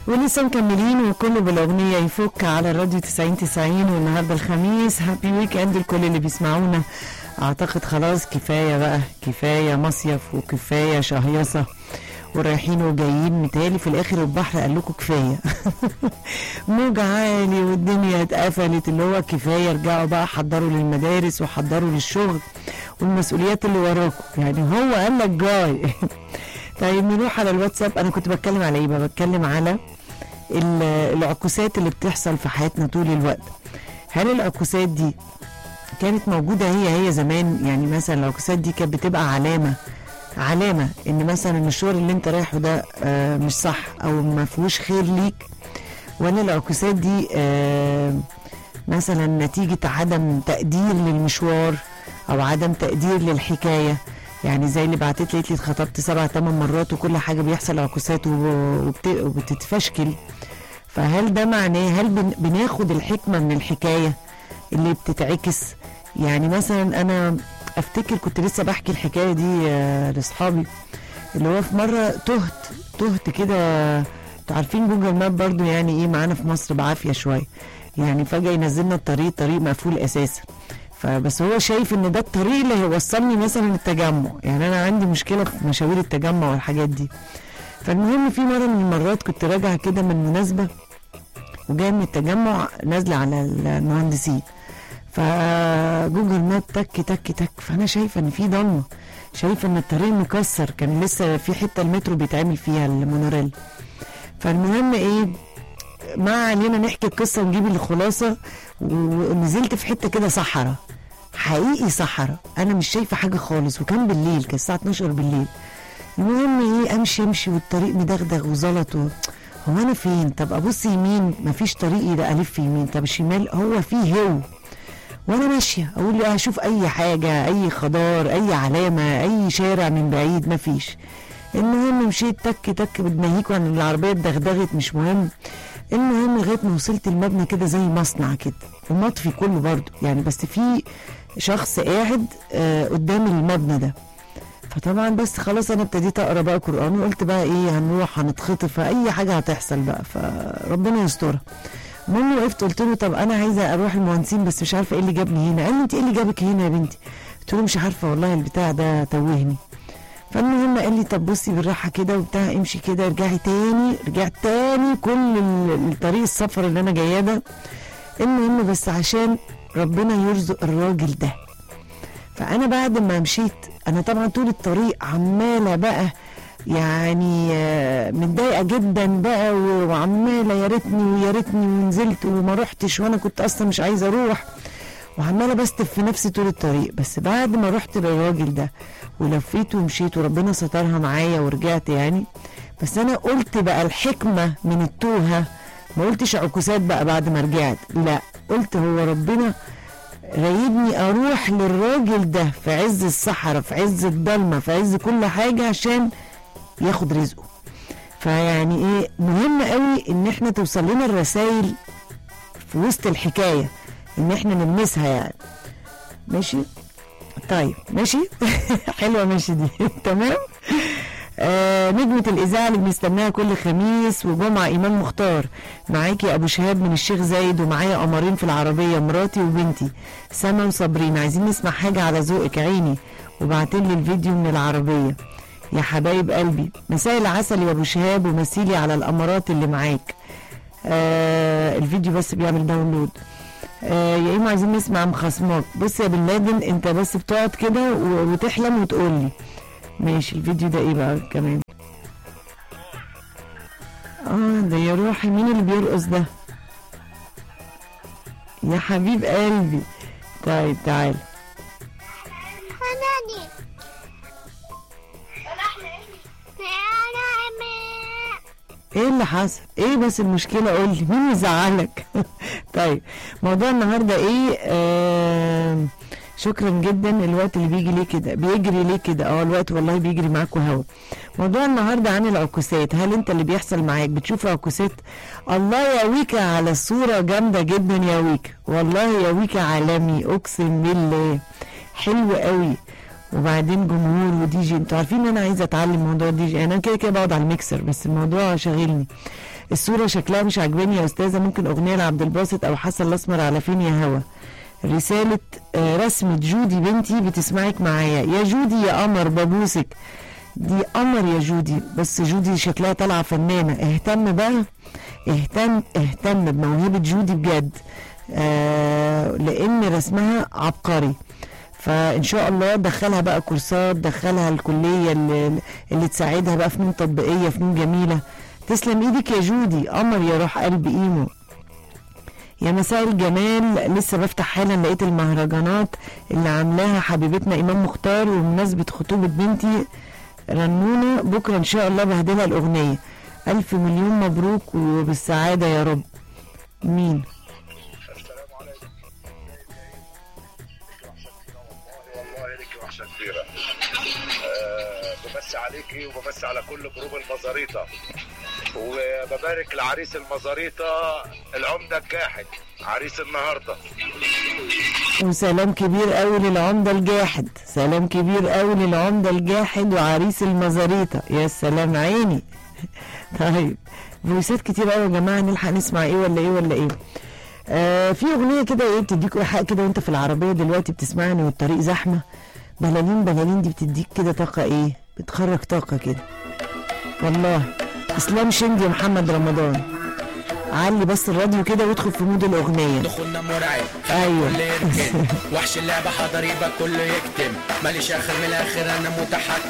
ولسه مكملين وكله بالاغنيه يفك على الراديو 90 90 والنهارده الخميس هابي ويك اند لكل اللي بيسمعونا اعتقد خلاص كفايه بقى كفايه مصيف وكفايه شهيصه ورايحين وجايين متهيألي في الاخر البحر قال لكم كفايه موج عالي والدنيا اتقفلت اللي هو كفايه ارجعوا بقى حضروا للمدارس وحضروا للشغل والمسؤوليات اللي وراكم يعني هو قال لك جاي طيب نروح على الواتساب انا كنت بتكلم على ايه بقى بتكلم على ال- العكوسات اللي بتحصل في حياتنا طول الوقت هل العكوسات دي كانت موجودة هي هي زمان يعني مثلا العكوسات دي كانت بتبقى علامة علامة ان مثلا المشوار اللي انت رايحه ده آه، مش صح او ما فيهوش خير ليك ولا العكوسات دي آه، مثلا نتيجة عدم تقدير للمشوار او عدم تقدير للحكاية يعني زي اللي بعتت لي قالت لي اتخطبت سبع ثمان مرات وكل حاجة بيحصل عكوسات وب- وبت- وبتتفشكل فهل ده معناه هل بن- بناخد الحكمة من الحكاية اللي بتتعكس يعني مثلا انا افتكر كنت لسه بحكي الحكايه دي آه، لاصحابي اللي هو في مره تهت تهت كده انتوا عارفين جوجل ماب برضو يعني ايه معانا في مصر بعافيه شويه يعني فجاه ينزلنا الطريق طريق مقفول اساسا فبس هو شايف ان ده الطريق اللي هيوصلني مثلا التجمع يعني انا عندي مشكله في مشاوير التجمع والحاجات دي فالمهم في مره من المرات كنت راجعه كده من مناسبه وجايه من التجمع نازله على المهندسين فجوجل ماب تك تك تك فانا شايفه ان في ضلمه شايفه ان الطريق مكسر كان لسه في حته المترو بيتعمل فيها المونوريل فالمهم ايه ما علينا نحكي القصه ونجيب الخلاصه ونزلت في حته كده صحراء حقيقي صحراء انا مش شايفه حاجه خالص وكان بالليل كان الساعه 12 بالليل المهم ايه امشي امشي والطريق مدغدغ وزلط و... هو انا فين طب ابص يمين مفيش طريق يبقى الف يمين طب الشمال هو فيه هو وانا ماشيه اقول له اشوف اي حاجه اي خضار اي علامه اي شارع من بعيد مفيش المهم مشيت تك تك بتنهيكوا عن العربيه اتدغدغت مش مهم المهم لغايه ما وصلت المبنى كده زي مصنع كده ومطفي كله برضه يعني بس في شخص قاعد آه قدام المبنى ده فطبعا بس خلاص انا ابتديت اقرا بقى قران وقلت بقى ايه هنروح هنتخطف اي حاجه هتحصل بقى فربنا يسترها المهم وقفت قلت له طب انا عايزه اروح المهندسين بس مش عارفه ايه اللي جابني هنا قال لي انت ايه اللي جابك هنا يا بنتي قلت له مش عارفه والله البتاع ده توهني فالمهم قال لي طب بصي بالراحه كده وبتاع امشي كده ارجعي تاني رجعت تاني كل ال- الطريق السفر اللي انا جايه ده المهم بس عشان ربنا يرزق الراجل ده فانا بعد ما مشيت انا طبعا طول الطريق عماله بقى يعني آه، متضايقه جدا بقى و- وعماله يا ريتني ويا ريتني ونزلت وما رحتش وانا كنت اصلا مش عايزه اروح وعماله بستف في نفسي طول الطريق بس بعد ما رحت للراجل ده ولفيت ومشيت وربنا سترها معايا ورجعت يعني بس انا قلت بقى الحكمه من التوهه ما قلتش عكوسات بقى بعد ما رجعت لا قلت هو ربنا رايدني اروح للراجل ده في عز الصحراء في عز الضلمه في عز كل حاجه عشان ياخد رزقه فيعني ايه مهم قوي ان احنا توصل لنا الرسائل في وسط الحكايه ان احنا نلمسها يعني ماشي طيب ماشي حلوه ماشي دي تمام آه نجمة الإذاعة اللي بنستناها كل خميس وجمعة إمام مختار معاكي أبو شهاب من الشيخ زايد ومعايا قمرين في العربية مراتي وبنتي سما وصابرين عايزين نسمع حاجة على ذوقك عيني وبعتلي الفيديو من العربية يا حبايب قلبي مساء العسل يا أبو شهاب ومسيلي على الأمارات اللي معاك آه الفيديو بس بيعمل داونلود آه يا اما عايزين نسمع مخاصمات بص يا بن لادن انت بس بتقعد كده و- وتحلم وتقول لي ماشي الفيديو ده ايه بقى كمان اه ده يا روحي مين اللي بيرقص ده يا حبيب قلبي طيب تعال حناني ايه اللي حصل ايه بس المشكله قول لي مين يزعلك طيب موضوع النهارده ايه آه شكرا جدا الوقت اللي بيجي ليه كده بيجري ليه كده اه الوقت والله بيجري معاكوا هوا موضوع النهارده عن العكوسات هل انت اللي بيحصل معاك بتشوف عكوسات الله يا ويكا على الصوره جامده جدا يا ويكا والله يا ويكا عالمي اقسم بالله حلو قوي وبعدين جمهور ودي جي انتوا عارفين ان انا عايزه اتعلم موضوع الدي جي انا كده كده بقعد على الميكسر بس الموضوع شاغلني الصوره شكلها مش عاجباني يا استاذه ممكن اغنيه لعبد الباسط او حسن الاسمر على فين يا هوا رسالة آه، رسمة جودي بنتي بتسمعك معايا يا جودي يا قمر ببوسك دي قمر يا جودي بس جودي شكلها طالعة فنانة اهتم بقى اهتم اهتم بموهبة جودي بجد آه لان رسمها عبقري فان شاء الله دخلها بقى كورسات دخلها الكليه اللي, اللي تساعدها بقى فنون تطبيقيه فنون جميله تسلم ايدك يا جودي قمر يا روح قلب ايمو يا مساء الجمال لسه بفتح حالا لقيت المهرجانات اللي عاملاها حبيبتنا امام مختار وبمناسبه خطوبه بنتي رنونه بكره ان شاء الله بهدلها الاغنيه الف مليون مبروك وبالسعاده يا رب مين السلام عليكم والله لك وحشه كبيره أه بمسي عليكي وبمسي على كل جروب المزاريطه وببارك لعريس المزاريطه العمده الجاحد عريس النهارده وسلام كبير قوي للعمدة الجاحد سلام كبير قوي للعمدة الجاحد وعريس المزاريطة يا سلام عيني طيب فويسات كتير قوي يا جماعة نلحق نسمع ايه ولا ايه ولا ايه آه في اغنية كده ايه بتديك ايحاء كده وانت في العربية دلوقتي بتسمعني والطريق زحمة بلالين بلالين دي بتديك كده طاقة ايه بتخرج طاقة كده والله اسلام شندي ومحمد رمضان علي بس الراديو كده وادخل في مود الاغنية دخولنا مرعب أيوة. كل يركن وحش اللعبة حضر يبقى كله يكتم ماليش اخر من الاخر انا متحكم